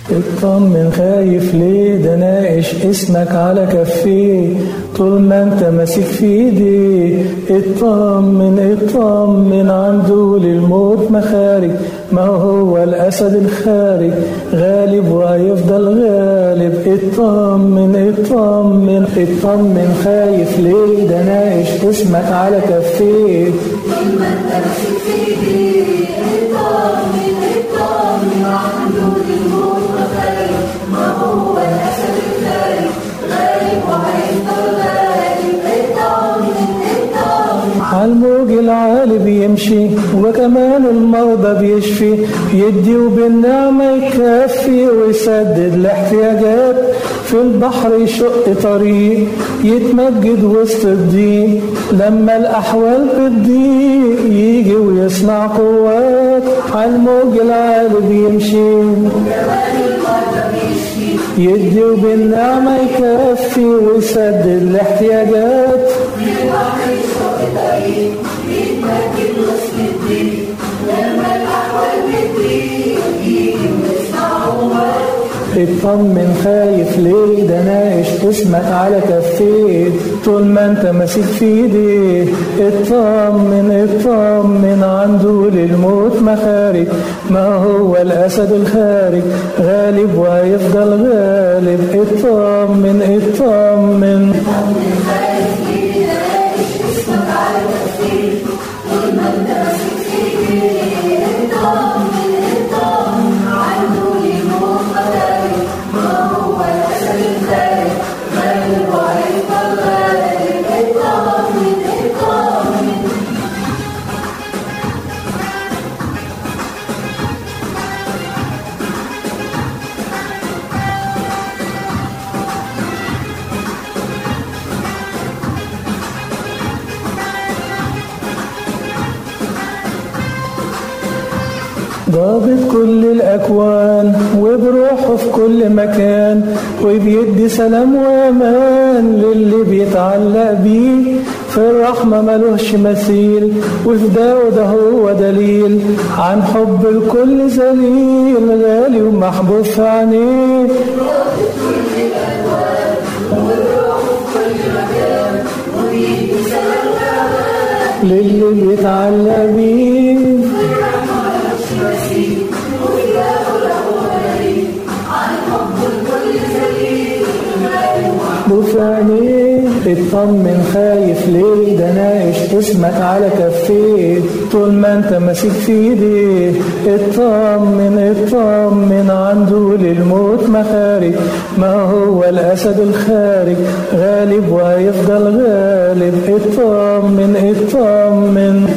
اطمن خايف ليه ده ناقش اسمك على كفيه طول ما انت ماسك في ايديه اطمن اطمن عنده للموت مخارج ما هو الاسد الخارج غالب وهيفضل غالب اطمن اطمن اطمن خايف ليه ده ناقش اسمك على كفيه طول ما انت ماسك في ايديه اطمن اطمن عنده للموت مخارج ما هو الاسد الخارج غالب وهيفضل غالب اطمن اطمن عالموج العالي بيمشي وكمان المرضى بيشفي يدي وبالنعمة يكفي ويسدد الاحتياجات في البحر يشق طريق يتمجد وسط الضيق لما الأحوال بتضيق يجي ويصنع قوات عالموج العالي بيمشي يدي وبالنعمة يكفي ويسدد الاحتياجات اطمن خايف ليه ده ناقش اسمك على كفيه طول ما انت ماسك في ايديه اطمن اطمن عنده للموت مخارج ما هو الاسد الخارج غالب وهيفضل غالب اطمن اطمن ضابط كل الأكوان وبروحه في كل مكان وبيدي سلام وأمان للي بيتعلق بيه في الرحمة ملوش مثيل وفي ده وده هو دليل عن حب الكل ذليل غالي ومحبوب في عينيه للي بيتعلق بيه بفاني اطمن خايف ليه ده ناقش اسمك على كفيه طول ما انت ماسك في ايديه اطمن اطمن عنده للموت مخارج ما هو الاسد الخارج غالب وهيفضل غالب اطمن اطمن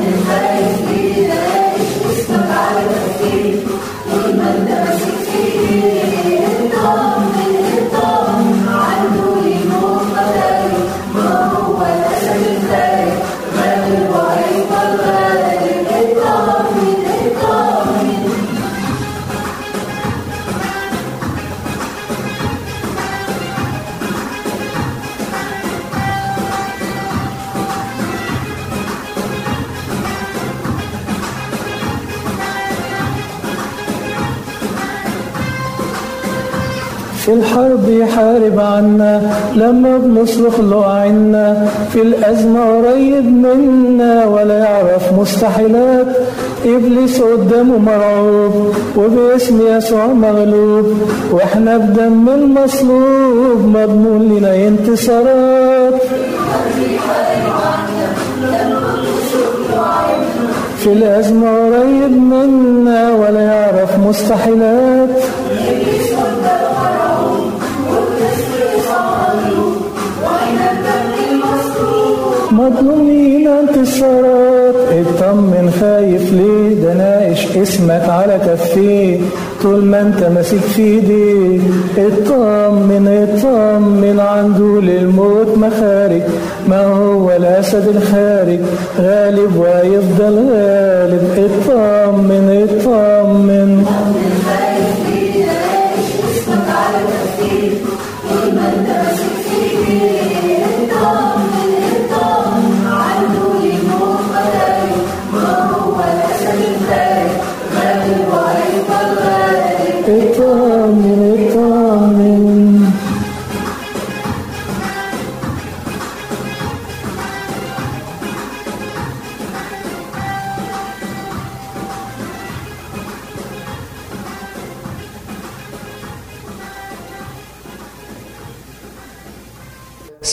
في الحرب يحارب عنا لما بنصرخ له عنا في الأزمة قريب منا ولا يعرف مستحيلات إبليس قدامه مرعوب وباسم يسوع مغلوب وإحنا بدم المصلوب مضمون لنا انتصارات في الأزمة قريب منا ولا يعرف مستحيلات مظلومين انتصارات اطمن خايف ليه ده ناقش اسمك على كفيه طول ما انت ماسك في ايديه اطمن اطمن عنده للموت مخارج ما هو الاسد الخارج غالب وهيفضل غالب اطمن اطمن اطمن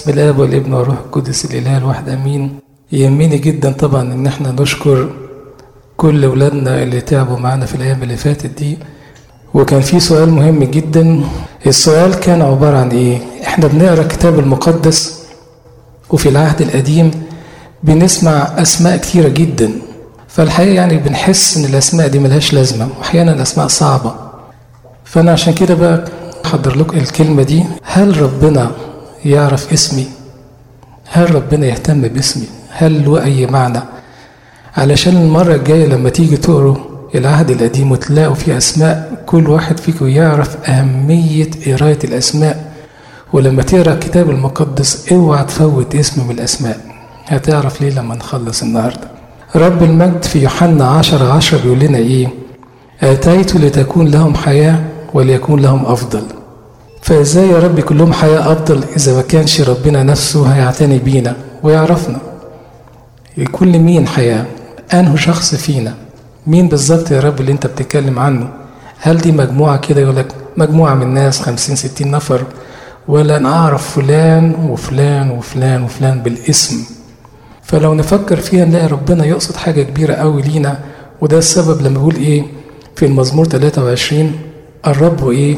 باسم الاب والابن والروح القدس الاله الواحد امين يهمني جدا طبعا ان احنا نشكر كل ولادنا اللي تعبوا معانا في الايام اللي فاتت دي وكان في سؤال مهم جدا السؤال كان عبارة عن ايه احنا بنقرا الكتاب المقدس وفي العهد القديم بنسمع اسماء كتيرة جدا فالحقيقة يعني بنحس ان الاسماء دي ملهاش لازمة واحيانا الاسماء صعبة فانا عشان كده بقى احضر لكم الكلمة دي هل ربنا يعرف اسمي هل ربنا يهتم باسمي هل له اي معنى علشان المرة الجاية لما تيجي تقروا العهد القديم وتلاقوا فيه أسماء كل واحد فيكم يعرف أهمية قراية الأسماء ولما تقرا الكتاب المقدس اوعى تفوت اسم من الأسماء هتعرف ليه لما نخلص النهاردة رب المجد في يوحنا عشرة عشرة بيقول لنا إيه آتيت لتكون لهم حياة وليكون لهم أفضل فإزاي يا رب يكون لهم حياة أفضل إذا ما كانش ربنا نفسه هيعتني بينا ويعرفنا يكون لمين حياة أنه شخص فينا مين بالظبط يا رب اللي انت بتتكلم عنه هل دي مجموعة كده يقول لك مجموعة من الناس خمسين ستين نفر ولا أنا أعرف فلان وفلان وفلان وفلان بالاسم فلو نفكر فيها نلاقي ربنا يقصد حاجة كبيرة قوي لينا وده السبب لما بيقول إيه في المزمور 23 الرب إيه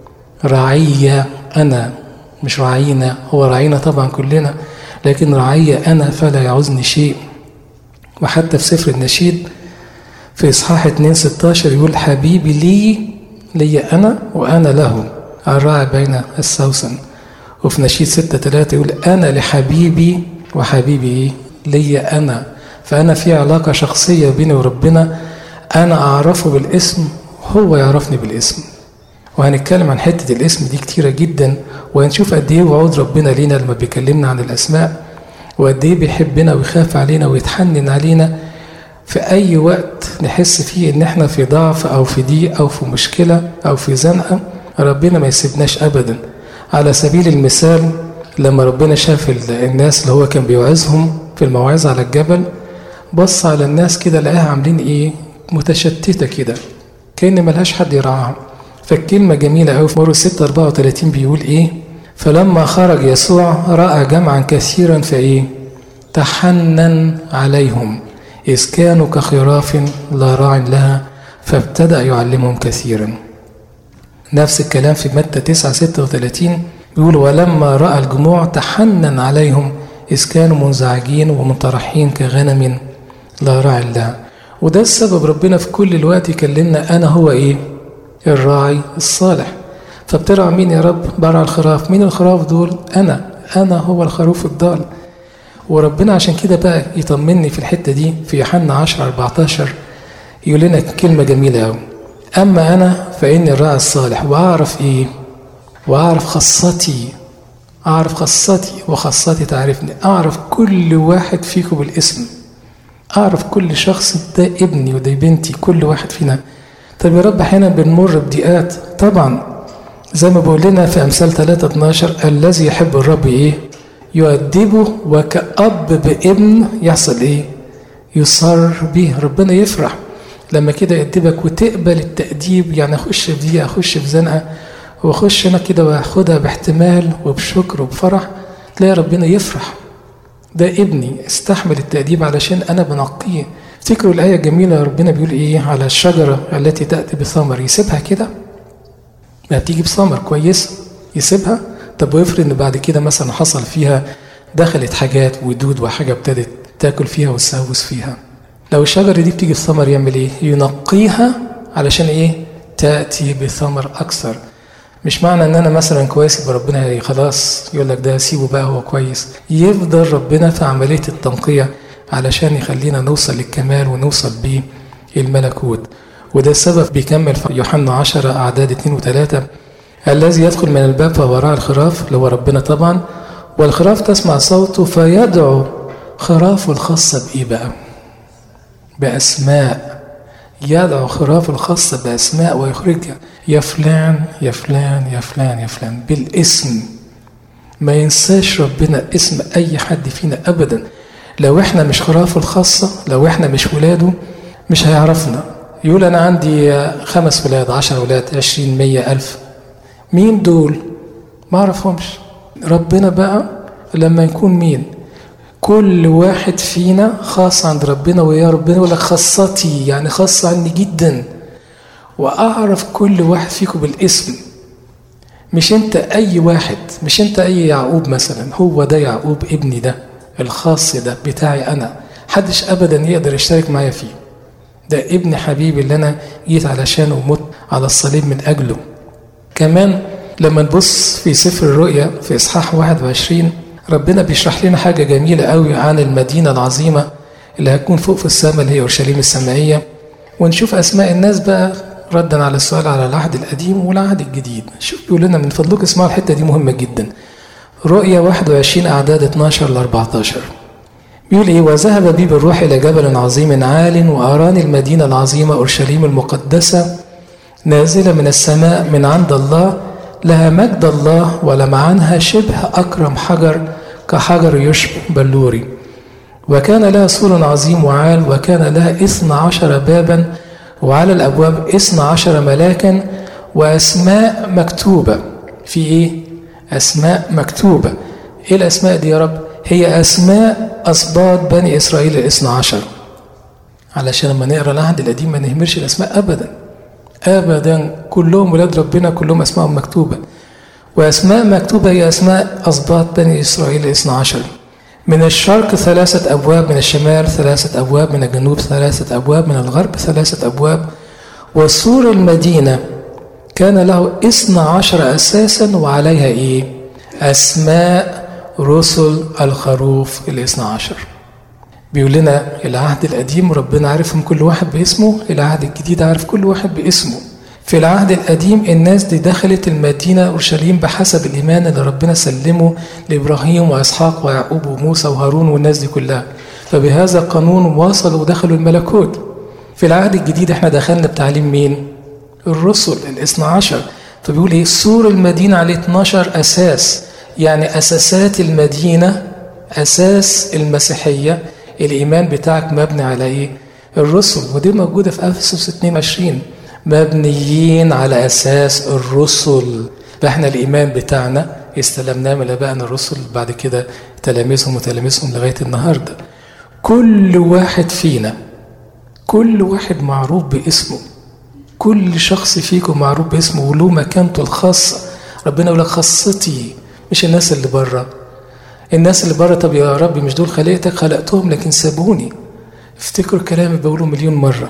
رعية أنا مش رعينا هو رعينا طبعا كلنا لكن رعية أنا فلا يعوزني شيء وحتى في سفر النشيد في إصحاح 2 16 يقول حبيبي لي لي أنا وأنا له الراعي بين السوسن وفي نشيد 6 3 يقول أنا لحبيبي وحبيبي لي أنا فأنا في علاقة شخصية بيني وربنا أنا أعرفه بالاسم هو يعرفني بالاسم وهنتكلم عن حتة الاسم دي كتيرة جدا وهنشوف قد إيه وعود ربنا لينا لما بيكلمنا عن الأسماء وقد إيه بيحبنا ويخاف علينا ويتحنن علينا في أي وقت نحس فيه إن إحنا في ضعف أو في ضيق أو في مشكلة أو في زنقة ربنا ما يسيبناش أبدا على سبيل المثال لما ربنا شاف الناس اللي هو كان بيوعظهم في الموعظة على الجبل بص على الناس كده لقاها عاملين إيه متشتتة كده كأن ملهاش حد يرعاهم فالكلمة جميلة أوي في مرة 6 34 بيقول إيه فلما خرج يسوع رأى جمعا كثيرا فإيه تحنن عليهم إذ كانوا كخراف لا راع لها فابتدأ يعلمهم كثيرا نفس الكلام في متى 9 36 بيقول ولما رأى الجموع تحنن عليهم إذ كانوا منزعجين ومنطرحين كغنم لا راع لها وده السبب ربنا في كل الوقت يكلمنا أنا هو إيه الراعي الصالح فبترعى مين يا رب برع الخراف مين الخراف دول أنا أنا هو الخروف الضال وربنا عشان كده بقى يطمني في الحتة دي في يوحنا 10 14 يقول لنا كلمة جميلة أوي أما أنا فإني الراعي الصالح وأعرف إيه وأعرف خاصتي أعرف خاصتي وخاصتي تعرفني أعرف كل واحد فيكم بالاسم أعرف كل شخص ده ابني وده بنتي كل واحد فينا طب يا رب أحيانا بنمر بضيقات طبعا زي ما بقول لنا في أمثال 3 12 الذي يحب الرب إيه يؤدبه وكأب بابن يحصل ايه يصر به ربنا يفرح لما كده يأدبك وتقبل التأديب يعني أخش في دي أخش في زنقة وأخش أنا كده وأخدها باحتمال وبشكر وبفرح تلاقي ربنا يفرح ده ابني استحمل التأديب علشان أنا بنقيه افتكروا الآية الجميلة ربنا بيقول إيه على الشجرة التي تأتي بثمر يسيبها كده ما بتيجي بثمر كويس يسيبها طب وافرض ان بعد كده مثلا حصل فيها دخلت حاجات ودود وحاجه ابتدت تاكل فيها وتسوس فيها لو الشجره دي بتيجي بثمر يعمل ايه ينقيها علشان ايه تاتي بثمر اكثر مش معنى ان انا مثلا كويس يبقى ربنا خلاص يقول لك ده سيبه بقى هو كويس يفضل ربنا في عمليه التنقيه علشان يخلينا نوصل للكمال ونوصل بيه الملكوت وده السبب بيكمل في يوحنا 10 اعداد 2 و3 الذي يدخل من الباب فهو راعي الخراف اللي هو ربنا طبعا والخراف تسمع صوته فيدعو خرافه الخاصة بإيه بقى؟ بأسماء يدعو خرافه الخاصة بأسماء ويخرجها يا فلان يا فلان يا فلان يا فلان بالاسم ما ينساش ربنا اسم أي حد فينا أبدا لو احنا مش خرافه الخاصة لو احنا مش ولاده مش هيعرفنا يقول أنا عندي خمس ولاد عشر ولاد عشرين مية ألف مين دول ما اعرفهمش ربنا بقى لما يكون مين كل واحد فينا خاص عند ربنا ويا ربنا يقول لك خاصتي يعني خاصة عني جدا وأعرف كل واحد فيكم بالاسم مش أنت أي واحد مش أنت أي يعقوب مثلا هو ده يعقوب ابني ده الخاص ده بتاعي أنا حدش أبدا يقدر يشترك معايا فيه ده ابن حبيبي اللي أنا جيت علشانه ومت على الصليب من أجله كمان لما نبص في سفر الرؤيا في إصحاح 21 ربنا بيشرح لنا حاجة جميلة قوي عن المدينة العظيمة اللي هتكون فوق في السماء اللي هي أورشليم السمائية ونشوف أسماء الناس بقى ردا على السؤال على العهد القديم والعهد الجديد شوف بيقول لنا من فضلك اسمعوا الحتة دي مهمة جدا رؤيا 21 أعداد 12 ل 14 بيقول إيه وذهب بي بالروح إلى جبل عظيم عال وأراني المدينة العظيمة أورشليم المقدسة نازلة من السماء من عند الله لها مجد الله ولمعانها شبه أكرم حجر كحجر يشبه بلوري وكان لها سور عظيم وعال وكان لها إثنى عشر بابا وعلى الأبواب إثنى عشر ملاكا وأسماء مكتوبة في إيه؟ أسماء مكتوبة إيه الأسماء دي يا رب؟ هي أسماء أسباط بني إسرائيل الاثنى عشر علشان لما نقرا العهد القديم ما نهملش الأسماء أبدا أبدا كلهم ولاد ربنا كلهم أسمائهم مكتوبة وأسماء مكتوبة هي أسماء أسباط بني إسرائيل الاثنى عشر من الشرق ثلاثة أبواب من الشمال ثلاثة أبواب من الجنوب ثلاثة أبواب من الغرب ثلاثة أبواب وسور المدينة كان له اثنى عشر أساسا وعليها إيه أسماء رسل الخروف الاثنى عشر بيقول لنا العهد القديم ربنا عارفهم كل واحد باسمه العهد الجديد عارف كل واحد باسمه في العهد القديم الناس دي دخلت المدينة أورشليم بحسب الإيمان اللي ربنا سلمه لإبراهيم وإسحاق ويعقوب وموسى وهارون والناس دي كلها فبهذا القانون وصلوا ودخلوا الملكوت في العهد الجديد احنا دخلنا بتعليم مين؟ الرسل الاثنى عشر فبيقول ايه سور المدينة عليه 12 أساس يعني أساسات المدينة أساس المسيحية الإيمان بتاعك مبني على إيه؟ الرسل ودي موجودة في أفسس 22 مبنيين على أساس الرسل فإحنا الإيمان بتاعنا استلمناه من آبائنا الرسل بعد كده تلاميذهم وتلاميذهم لغاية النهاردة كل واحد فينا كل واحد معروف باسمه كل شخص فيكم معروف باسمه وله مكانته الخاصة ربنا يقول لك خاصتي مش الناس اللي بره الناس اللي بره طب يا رب مش دول خلقتك خلقتهم لكن سابوني افتكروا كلامي بقوله مليون مرة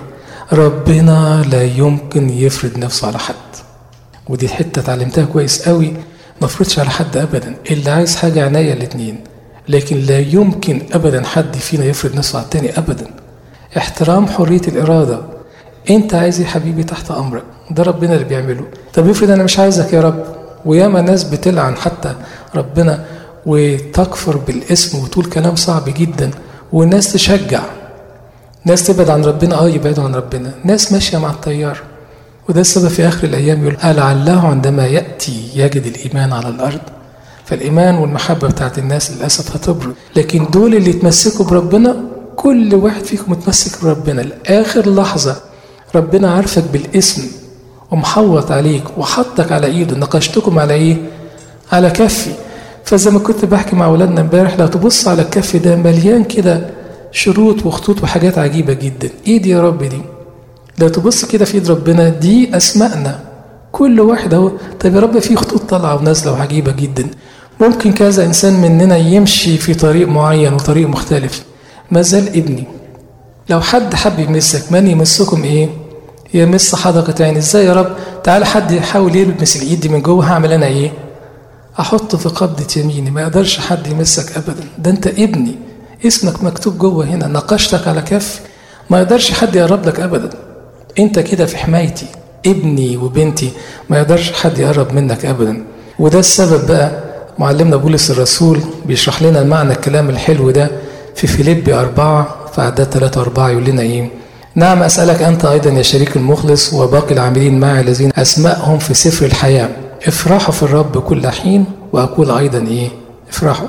ربنا لا يمكن يفرض نفسه على حد ودي حتة اتعلمتها كويس قوي ما فرضش على حد أبدا اللي عايز حاجة عناية الاتنين لكن لا يمكن أبدا حد فينا يفرض نفسه على التاني أبدا احترام حرية الإرادة انت عايز يا حبيبي تحت امرك ده ربنا اللي بيعمله طب افرض انا مش عايزك يا رب وياما ناس بتلعن حتى ربنا وتكفر بالاسم وتقول كلام صعب جدا والناس تشجع ناس تبعد عن ربنا اه يبعدوا عن ربنا ناس ماشيه مع التيار وده السبب في اخر الايام يقول لعله عندما ياتي يجد الايمان على الارض فالايمان والمحبه بتاعت الناس للاسف هتبرد لكن دول اللي يتمسكوا بربنا كل واحد فيكم متمسك بربنا لاخر لحظه ربنا عارفك بالاسم ومحوط عليك وحطك على ايده نقشتكم على ايه على كفي فزي ما كنت بحكي مع اولادنا امبارح لو تبص على الكف ده مليان كده شروط وخطوط وحاجات عجيبه جدا ايدي يا رب دي لو تبص كده في ايد ربنا دي اسمائنا كل واحد اهو طيب يا رب في خطوط طالعه ونازله وعجيبه جدا ممكن كذا انسان مننا يمشي في طريق معين وطريق مختلف ما زال ابني لو حد حب يمسك من يمسكم ايه يمس حدقة عين ازاي يا رب تعالى حد يحاول يلمس الايد دي من جوه هعمل انا ايه احطه في قبضة يميني ما يقدرش حد يمسك ابدا ده انت ابني اسمك مكتوب جوه هنا نقشتك على كف ما يقدرش حد يقرب لك ابدا انت كده في حمايتي ابني وبنتي ما يقدرش حد يقرب منك ابدا وده السبب بقى معلمنا بولس الرسول بيشرح لنا المعنى الكلام الحلو ده في فيليبي أربعة في أعداد ثلاثة وأربعة يقول لنا إيه نعم أسألك أنت أيضا يا شريك المخلص وباقي العاملين معي الذين أسمائهم في سفر الحياة افرحوا في الرب كل حين وأقول أيضا إيه افرحوا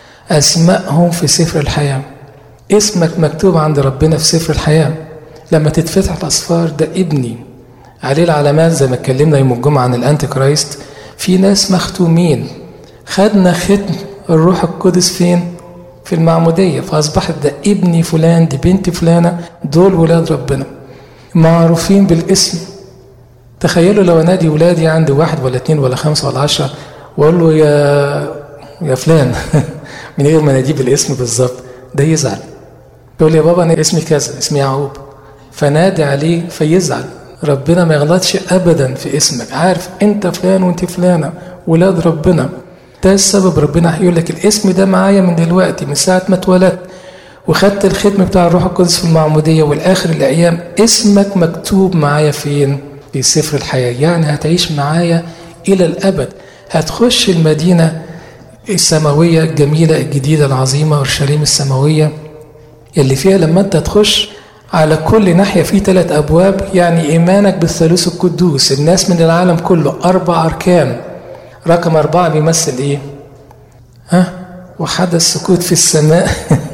أسمائهم في سفر الحياة اسمك مكتوب عند ربنا في سفر الحياة لما تتفتح الأصفار ده ابني عليه العلامات زي ما اتكلمنا يوم الجمعة عن الأنتي كرايست في ناس مختومين خدنا ختم الروح القدس فين في المعمودية فأصبحت ده ابني فلان دي بنتي فلانة دول ولاد ربنا معروفين بالاسم تخيلوا لو انادي ولادي عندي واحد ولا اتنين ولا خمسة ولا عشرة واقول له يا يا فلان من غير ما اناديه بالاسم بالظبط ده يزعل يقول لي يا بابا انا اسمي كذا اسمي يعقوب فنادي عليه فيزعل ربنا ما يغلطش ابدا في اسمك عارف انت فلان وانت فلانه ولاد ربنا ده السبب ربنا هيقول لك الاسم ده معايا من دلوقتي من ساعه ما اتولدت وخدت الختم بتاع الروح القدس في المعموديه والاخر الايام اسمك مكتوب معايا فين في سفر الحياه يعني هتعيش معايا الى الابد هتخش المدينه السماويه الجميله الجديده العظيمه اورشليم السماويه اللي فيها لما انت تخش على كل ناحية في ثلاث أبواب يعني إيمانك بالثالوث القدوس الناس من العالم كله أربع أركان رقم أربعة بيمثل إيه؟ ها؟ وحدث سكوت في السماء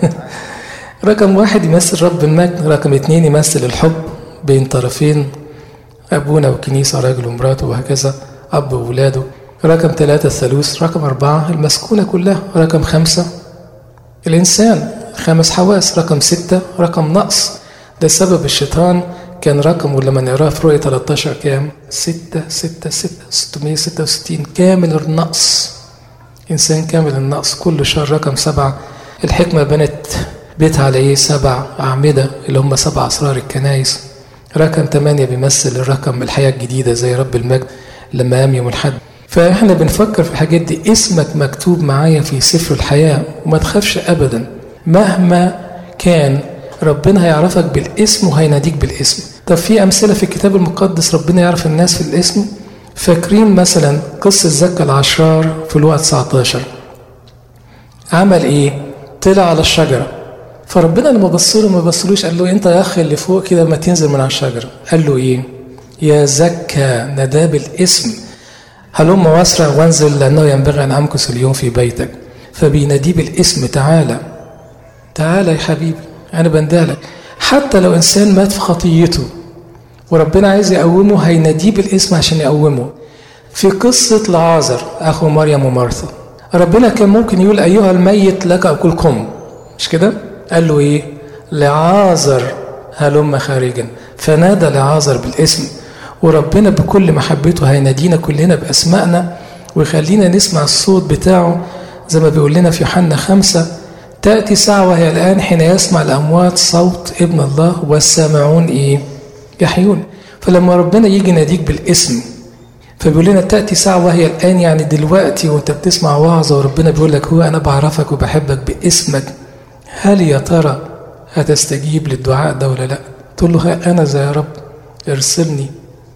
رقم واحد يمثل رب المجد رقم اتنين يمثل الحب بين طرفين أبونا والكنيسة راجل ومراته وهكذا أب وولاده رقم ثلاثة الثالوث رقم أربعة المسكونة كلها رقم خمسة الإنسان خمس حواس رقم ستة رقم نقص ده سبب الشيطان كان رقمه لما نقراه في رؤية 13 كام؟ 6 6 6 666 كامل النقص إنسان كامل النقص كل شهر رقم سبعة الحكمة بنت بيتها على إيه؟ سبع أعمدة اللي هم سبع أسرار الكنايس رقم ثمانية بيمثل الرقم الحياة الجديدة زي رب المجد لما قام يوم الحد فإحنا بنفكر في الحاجات دي اسمك مكتوب معايا في سفر الحياة وما تخافش أبدا مهما كان ربنا هيعرفك بالاسم وهيناديك بالاسم طب في أمثلة في الكتاب المقدس ربنا يعرف الناس في الاسم فاكرين مثلا قصة زكا العشار في الوقت 19 عمل ايه طلع على الشجرة فربنا لما بص له ما بصلوش قال له انت يا اخي اللي فوق كده ما تنزل من على الشجرة قال له ايه يا زكا ناداه بالاسم هلم واسرع وانزل لانه ينبغي ان امكث اليوم في بيتك فبيناديه بالاسم تعالى تعالى يا حبيبي انا بندهلك حتى لو انسان مات في خطيته وربنا عايز يقومه هيناديه بالاسم عشان يقومه في قصة لعازر أخو مريم ومارثا ربنا كان ممكن يقول أيها الميت لك أكلكم مش كده؟ قال له إيه؟ لعازر هلم خارجا فنادى لعازر بالاسم وربنا بكل محبته هينادينا كلنا بأسمائنا ويخلينا نسمع الصوت بتاعه زي ما بيقول لنا في يوحنا خمسة تأتي ساعة وهي الآن حين يسمع الأموات صوت ابن الله والسامعون إيه؟ يحيون فلما ربنا يجي يناديك بالاسم فبيقول لنا تأتي ساعة وهي الآن يعني دلوقتي وأنت بتسمع وعظة وربنا بيقول لك هو أنا بعرفك وبحبك باسمك هل يا ترى هتستجيب للدعاء ده ولا لا؟ تقول له ها أنا زي يا رب ارسلني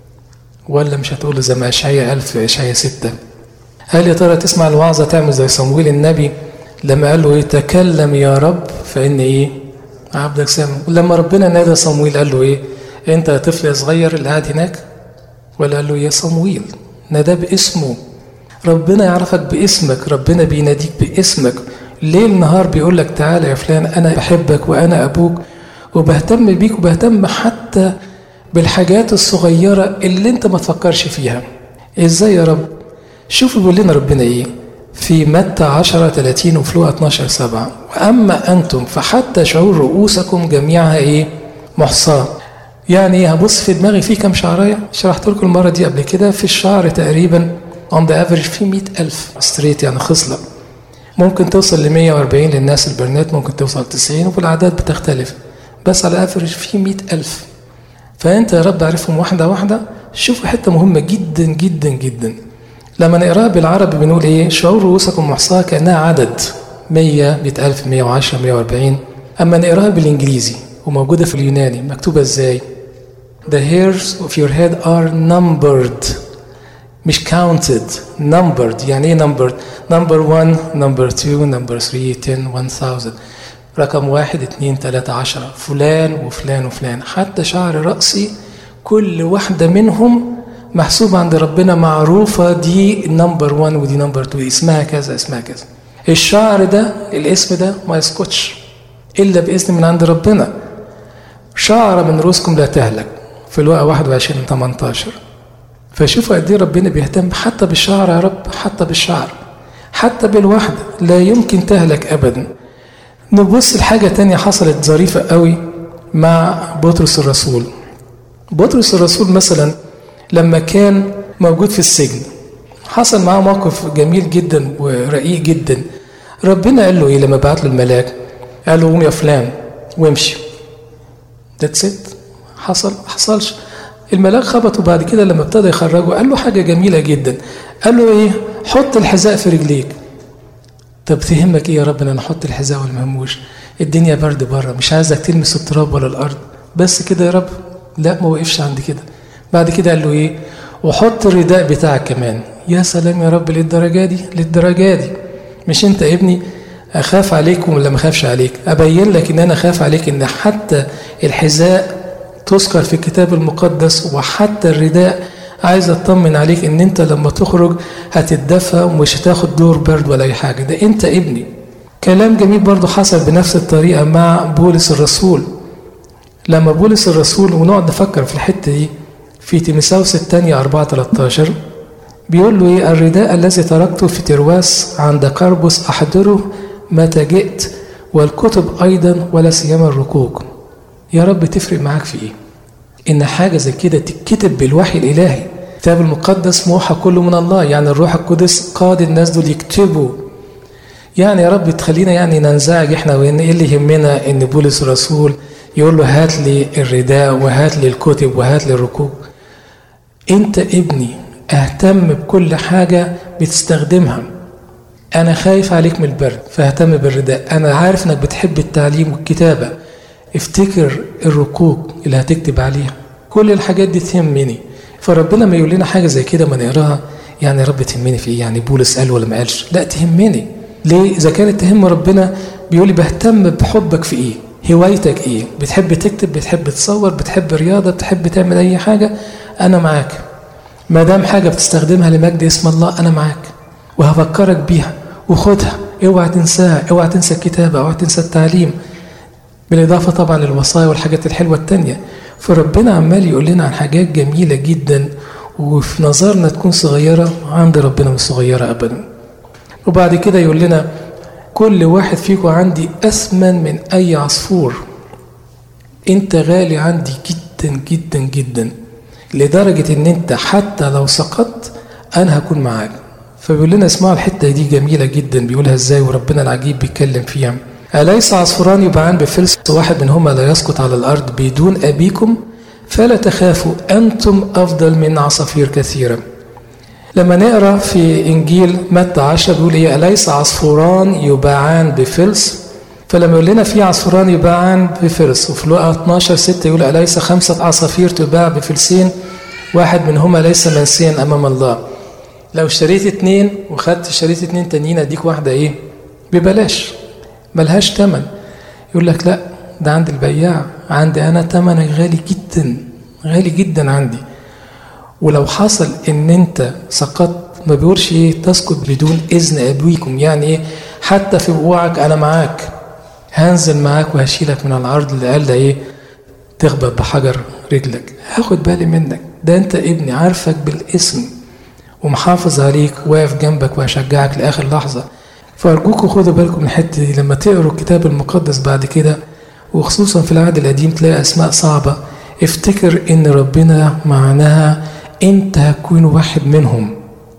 ولا مش هتقول له زي ما إشعياء قال في إشعياء ستة هل يا ترى تسمع الوعظة تعمل زي صمويل النبي لما قال له إيه تكلم يا رب فإن إيه عبدك سامع ولما ربنا نادى صمويل قال له إيه أنت يا طفل صغير اللي قاعد هناك ولا قال له يا صمويل ناداه باسمه ربنا يعرفك باسمك ربنا بيناديك باسمك ليل نهار بيقول لك تعالى يا فلان أنا بحبك وأنا أبوك وبهتم بيك وبهتم حتى بالحاجات الصغيرة اللي انت ما تفكرش فيها ازاي يا رب شوفوا بيقول لنا ربنا ايه في متى 10 30 وفي لوقا 12 7 واما انتم فحتى شعور رؤوسكم جميعها ايه محصاه يعني ايه هبص في دماغي في كام شعرايه شرحت لكم المره دي قبل كده في الشعر تقريبا اون ذا افريج في 100000 ستريت يعني خصله ممكن توصل ل 140 للناس البرنات ممكن توصل 90 وفي الاعداد بتختلف بس على افريج في 100000 فانت يا رب عارفهم واحده واحده شوفوا حته مهمه جدا جدا جدا لما نقراها بالعربي بنقول ايه شعور رؤوسكم محصاة كانها عدد 100 100000 110 140 اما نقراها بالانجليزي وموجوده في اليوناني مكتوبه ازاي The hairs of your head are numbered مش counted numbered يعني ايه numbered number 1 number 2 number 3 10 1000 رقم واحد اتنين تلاتة عشرة فلان وفلان وفلان حتى شعر رأسي كل واحدة منهم محسوبة عند ربنا معروفة دي نمبر 1 ودي نمبر 2 اسمها كذا اسمها كذا الشعر ده الاسم ده ما يسكتش إلا بإذن من عند ربنا شعر من رؤوسكم لا تهلك في الوقت 21 18 فشوفوا قد ايه ربنا بيهتم حتى بالشعر يا رب حتى بالشعر حتى بالوحدة لا يمكن تهلك أبدا نبص لحاجة تانية حصلت ظريفة قوي مع بطرس الرسول بطرس الرسول مثلا لما كان موجود في السجن حصل معاه موقف جميل جدا ورقيق جدا ربنا قال له ايه لما بعت له الملاك قال له قوم يا فلان وامشي ذاتس ات حصل حصلش الملاك خبطه بعد كده لما ابتدى يخرجه قال له حاجه جميله جدا قال له ايه حط الحذاء في رجليك طب تهمك ايه يا رب ان انا احط الحذاء ولا مهموش الدنيا برد بره مش عايزك تلمس التراب ولا الارض بس كده يا رب لا ما وقفش عند كده بعد كده قال له ايه وحط الرداء بتاعك كمان يا سلام يا رب للدرجه دي للدرجه دي مش انت ابني اخاف عليك ولا ما اخافش عليك ابين لك ان انا اخاف عليك ان حتى الحذاء تذكر في الكتاب المقدس وحتى الرداء عايز اطمن عليك ان انت لما تخرج هتتدفى ومش هتاخد دور برد ولا اي حاجه ده انت ابني كلام جميل برضه حصل بنفس الطريقه مع بولس الرسول لما بولس الرسول ونقعد نفكر في الحته دي في تيمساوس الثانية 4 13 بيقول له ايه الرداء الذي تركته في ترواس عند كربس احضره متى جئت والكتب ايضا ولا سيما الركوك يا رب تفرق معاك في ايه ان حاجه زي كده تتكتب بالوحي الالهي الكتاب المقدس موحى كله من الله يعني الروح القدس قاد الناس دول يكتبوا يعني يا رب تخلينا يعني ننزعج احنا وان ايه اللي يهمنا ان بولس الرسول يقول له هات لي الرداء وهات لي الكتب وهات لي الركوب انت ابني اهتم بكل حاجه بتستخدمها انا خايف عليك من البرد فاهتم بالرداء انا عارف انك بتحب التعليم والكتابه افتكر الركوك اللي هتكتب عليها كل الحاجات دي تهمني فربنا ما يقول لنا حاجه زي كده ما نقراها يعني يا رب تهمني في ايه يعني بولس قال ولا ما قالش لا تهمني ليه اذا كانت تهم ربنا بيقول لي بهتم بحبك في ايه هوايتك ايه بتحب تكتب بتحب تصور بتحب رياضه بتحب تعمل اي حاجه انا معاك ما دام حاجه بتستخدمها لمجد اسم الله انا معاك وهفكرك بيها وخدها اوعى تنساها اوعى تنسى الكتابه اوعى تنسى التعليم بالإضافة طبعا للوصايا والحاجات الحلوة التانية فربنا عمال يقول لنا عن حاجات جميلة جدا وفي نظرنا تكون صغيرة عند ربنا مش صغيرة أبدا وبعد كده يقول لنا كل واحد فيكم عندي أثمن من أي عصفور أنت غالي عندي جدا جدا جدا لدرجة أن أنت حتى لو سقطت أنا هكون معاك فبيقول لنا اسمعوا الحتة دي جميلة جدا بيقولها إزاي وربنا العجيب بيتكلم فيها أليس عصفوران يبعان بفلس واحد منهما لا يسقط على الأرض بدون أبيكم فلا تخافوا أنتم أفضل من عصافير كثيرة لما نقرا في إنجيل متى 10 بيقول إيه أليس عصفوران يباعان بفلس فلما يقول لنا في عصفوران يباعان بفلس وفي لقا 12 6 يقول أليس خمسة عصافير تباع بفلسين واحد منهما ليس منسيا أمام الله لو اشتريت اتنين وخدت اشتريت اتنين تانيين اديك واحدة ايه ببلاش ملهاش تمن يقول لك لا ده عند البياع عندي انا تمنك غالي جدا غالي جدا عندي ولو حصل ان انت سقطت ما بيقولش ايه تسقط بدون اذن ابويكم يعني ايه حتى في وقوعك انا معاك هنزل معاك وهشيلك من الارض اللي قال ده ايه تخبط بحجر رجلك هاخد بالي منك ده انت ابني عارفك بالاسم ومحافظ عليك واقف جنبك وهشجعك لاخر لحظه فارجوكم خدوا بالكم من الحته دي لما تقروا الكتاب المقدس بعد كده وخصوصا في العهد القديم تلاقي اسماء صعبه افتكر ان ربنا معناها انت هتكون واحد منهم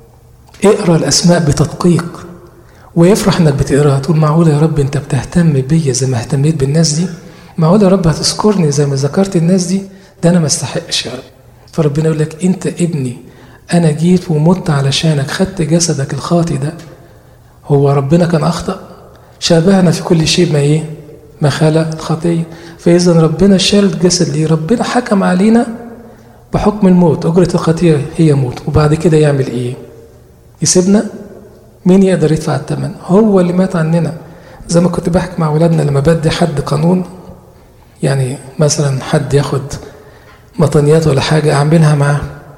اقرا الاسماء بتدقيق ويفرح انك بتقراها تقول معقول يا رب انت بتهتم بيا زي ما اهتميت بالناس دي معقول يا رب هتذكرني زي ما ذكرت الناس دي ده انا ما استحقش يا رب فربنا يقول لك انت ابني انا جيت ومت علشانك خدت جسدك الخاطي ده هو ربنا كان اخطا شابهنا في كل شيء ما ايه ما خلق الخطيه فاذا ربنا شال الجسد ليه ربنا حكم علينا بحكم الموت اجره الخطيه هي موت وبعد كده يعمل ايه يسيبنا مين يقدر يدفع الثمن هو اللي مات عننا زي ما كنت بحكي مع اولادنا لما بدي حد قانون يعني مثلا حد ياخد مطنيات ولا حاجه اعملها معاه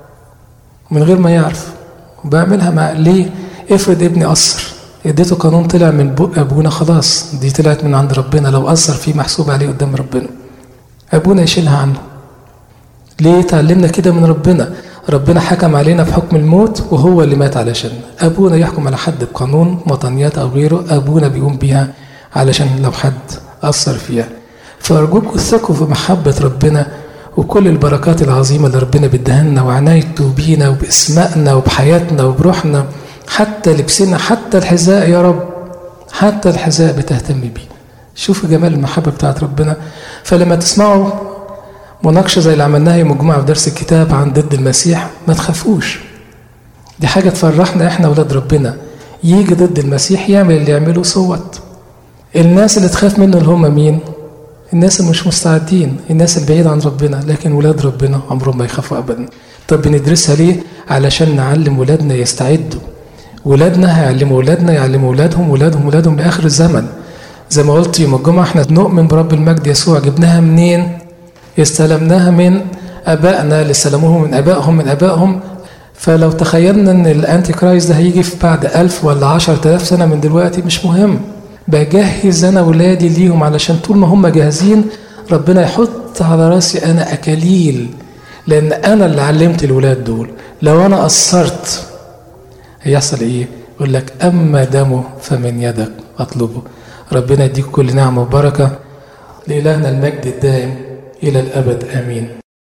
من غير ما يعرف وبعملها مع ليه افرض ابني قصر اديته قانون طلع من بق ابونا خلاص دي طلعت من عند ربنا لو قصر فيه محسوب عليه قدام ربنا ابونا يشيلها عنه ليه اتعلمنا كده من ربنا ربنا حكم علينا بحكم الموت وهو اللي مات علشان ابونا يحكم على حد بقانون وطنيات او غيره ابونا بيقوم بيها علشان لو حد اثر فيها فارجوكم ثقوا في محبه ربنا وكل البركات العظيمه اللي ربنا بيديها لنا وعنايته بينا وباسمائنا وبحياتنا وبروحنا حتى لبسنا حتى الحذاء يا رب حتى الحذاء بتهتم بيه شوفوا جمال المحبه بتاعت ربنا فلما تسمعوا مناقشه زي اللي عملناها يوم الجمعه في درس الكتاب عن ضد المسيح ما تخافوش دي حاجه تفرحنا احنا اولاد ربنا يجي ضد المسيح يعمل اللي يعمله صوت الناس اللي تخاف منه اللي هم مين الناس اللي مش مستعدين الناس البعيد عن ربنا لكن ولاد ربنا عمرهم ما يخافوا ابدا طب بندرسها ليه علشان نعلم ولادنا يستعدوا ولادنا هيعلموا ولادنا يعلموا ولادهم ولادهم ولادهم لاخر الزمن زي ما قلت يوم الجمعه احنا نؤمن برب المجد يسوع جبناها منين استلمناها من ابائنا اللي استلموه من ابائهم من ابائهم فلو تخيلنا ان الانتي كرايست ده هيجي في بعد ألف ولا عشرة آلاف سنة من دلوقتي مش مهم بجهز انا ولادي ليهم علشان طول ما هم جاهزين ربنا يحط على راسي انا اكاليل لان انا اللي علمت الولاد دول لو انا قصرت هيحصل ايه يقول لك اما دمه فمن يدك اطلبه ربنا يديك كل نعمه وبركه لالهنا المجد الدائم الى الابد امين